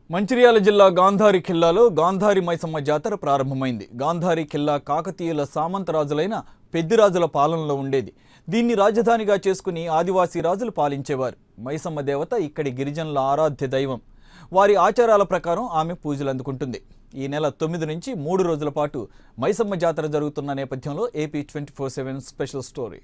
మంచిర్యాల జిల్లా గాంధారి ఖిల్లాలో గాంధారి మైసమ్మ జాతర ప్రారంభమైంది గాంధారి ఖిల్లా కాకతీయుల సామంతరాజులైన పెద్దిరాజుల పాలనలో ఉండేది దీన్ని రాజధానిగా చేసుకుని ఆదివాసీ రాజులు పాలించేవారు మైసమ్మ దేవత ఇక్కడి గిరిజనుల ఆరాధ్య దైవం వారి ఆచారాల ప్రకారం ఆమె పూజలు అందుకుంటుంది ఈ నెల తొమ్మిది నుంచి మూడు రోజుల పాటు మైసమ్మ జాతర జరుగుతున్న నేపథ్యంలో AP twenty four seven special story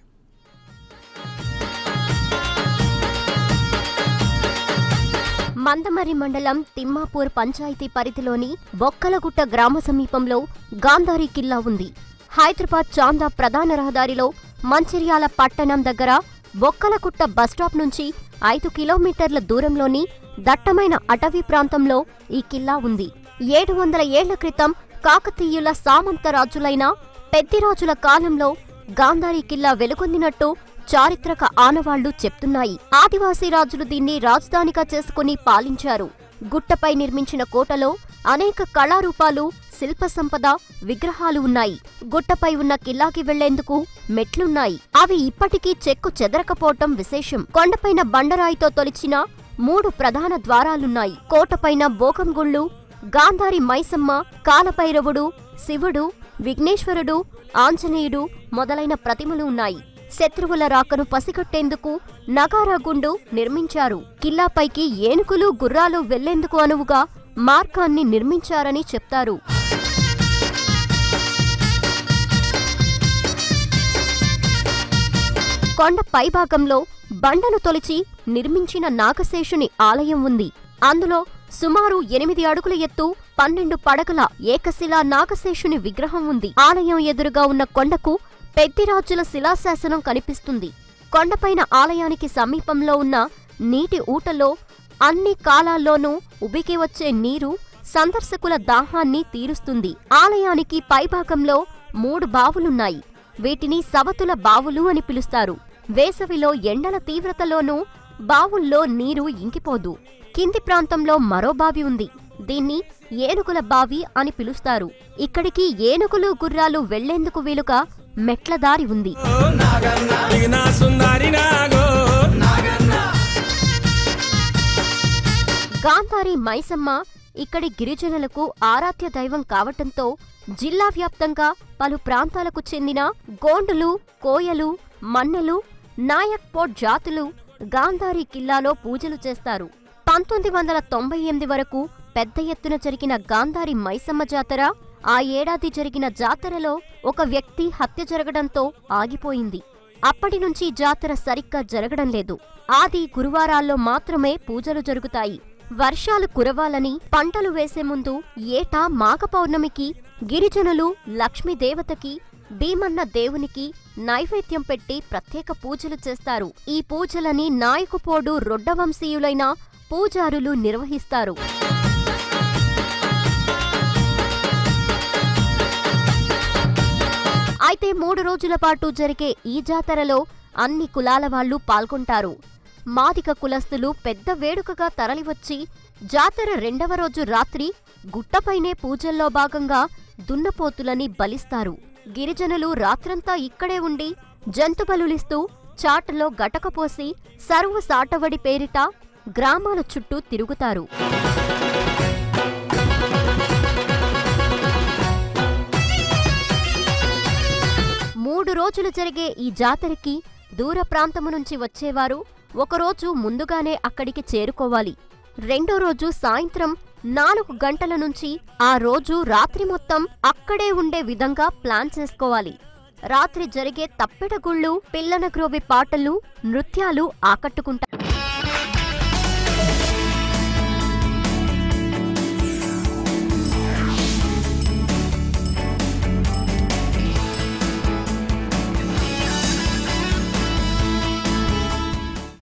Mandamarri మండలం తిమ్మాపూర్ పంచాయతీ పరిధిలోని బొక్కలగుట్ట గ్రామ సమీపంలో గాంధారి కిల్లా ఉంది హైదరాబాద్ చాందా ప్రధాన రహదారిలో మంచిర్యాల పట్టణం దగ్గర బొక్కలగుట్ట బస్టాప్ నుంచి ఐదు కిలోమీటర్ల దూరంలోని దట్టమైన అటవీ ప్రాంతంలో ఈ కిల్లా ఉంది ఏడు వందల ఏళ్ల క్రితం కాకతీయుల సామంత రాజులైన పెద్దిరాజుల కాలంలో గాంధారి కిల్లా వెలుగొందినట్టు చారిత్రక ఆనవాళ్లు చెప్తున్నాయి ఆదివాసీ రాజులు దీన్ని రాజధానిగా చేసుకుని పాలించారు గుట్టపై నిర్మించిన కోటలో అనేక కళారూపాలు శిల్ప సంపద విగ్రహాలు ఉన్నాయి గుట్టపై ఉన్న కిల్లాకి వెళ్లేందుకు మెట్లున్నాయి అవి ఇప్పటికీ చెక్కు చెదరకపోవటం విశేషం కొండపైన బండరాయితో తొలిచిన మూడు ప్రధాన ద్వారాలున్నాయి కోటపైన బోకంగుళ్ళు గాంధారి మైసమ్మ కాలభైరవుడు శివుడు విఘ్నేశ్వరుడు ఆంజనేయుడు మొదలైన ప్రతిమలు ఉన్నాయి శత్రువుల రాకను పసిగట్టేందుకు నగారా గుండు నిర్మించారు కిల్లాపైకి ఏనుగులు గుర్రాలు వెళ్లేందుకు అనువుగా మార్గాన్ని నిర్మించారని చెప్తారు కొండ పైభాగంలో బండను తొలిచి నిర్మించిన నాగశేషుని ఆలయం ఉంది అందులో సుమారు ఎనిమిది అడుగుల ఎత్తు పన్నెండు పడగల ఏకశిలా నాగశేషుని విగ్రహం ఉంది ఆలయం ఎదురుగా ఉన్న కొండకు పెద్దిరాజుల శిలాశాసనం కనిపిస్తుంది కొండపైన ఆలయానికి సమీపంలో ఉన్న నీటి ఊటలో అన్ని కాలాల్లోనూ ఉబికి వచ్చే నీరు సందర్శకుల దాహాన్ని తీరుస్తుంది ఆలయానికి పైభాగంలో మూడు బావులున్నాయి వీటిని సవతుల బావులు అని పిలుస్తారు వేసవిలో ఎండల తీవ్రతలోనూ బావుల్లో నీరు ఇంకిపోదు కింది ప్రాంతంలో మరో బావి ఉంది దీన్ని ఏనుగుల బావి అని పిలుస్తారు ఇక్కడికి ఏనుగులు గుర్రాలు వెళ్లేందుకు వీలుగా మెట్ల దారి ఉంది దిగినా సుందరి నాగో గాంధారి మైసమ్మ ఇక్కడి గిరిజనులకు ఆరాధ్య దైవం కావటంతో జిల్లా వ్యాప్తంగా పలు ప్రాంతాలకు చెందిన గోండులు కోయలు మన్నెలు నాయక్పోట్ జాతులు గాంధారి కిల్లాలో పూజలు చేస్తారు పంతొమ్మిది వందల తొంభై ఎనిమిది వరకు పెద్ద ఎత్తున జరిగిన గాంధారి మైసమ్మ జాతర ఆ ఏడాది జరిగిన జాతరలో ఒక వ్యక్తి హత్య జరగడంతో ఆగిపోయింది అప్పటి నుంచి జాతర సరిగ్గా జరగడం లేదు ఆది గురువారాల్లో మాత్రమే పూజలు జరుగుతాయి వర్షాలు కురవాలని పంటలు వేసే ముందు ఏటా మాఘ పౌర్ణమికి గిరిజనులు లక్ష్మీదేవతకి భీమన్న దేవునికి నైవేద్యం పెట్టి ప్రత్యేక పూజలు చేస్తారు ఈ పూజలని నాయకుపోడు రొడ్డవంశీయులైన పూజారులు నిర్వహిస్తారు అయితే మూడు రోజుల పాటు జరిగే ఈ జాతరలో అన్ని కులాల వాళ్ళు పాల్గొంటారు మాదిక కులస్తులు పెద్ద వేడుకగా తరలివచ్చి జాతర రెండవ రోజు రాత్రి గుట్టపైనే పూజల్లో భాగంగా దున్నపోతులని బలిస్తారు గిరిజనులు రాత్రంతా ఇక్కడే ఉండి జంతు బలులిస్తూ చాటలో గటకపోసి సర్వ సాటవడి పేరిట గ్రామాల చుట్టూ తిరుగుతారు మూడు రోజులు జరిగే ఈ జాతరకి దూర ప్రాంతము నుంచి వచ్చేవారు ఒకరోజు ముందుగానే అక్కడికి చేరుకోవాలి రెండో రోజు సాయంత్రం నాలుగు గంటల నుంచి ఆ రోజు రాత్రి మొత్తం అక్కడే ఉండే విధంగా ప్లాన్ చేసుకోవాలి రాత్రి జరిగే తప్పెటగుళ్ళు పిల్లనగ్రోవి పాటలు నృత్యాలు ఆకట్టుకుంటాయి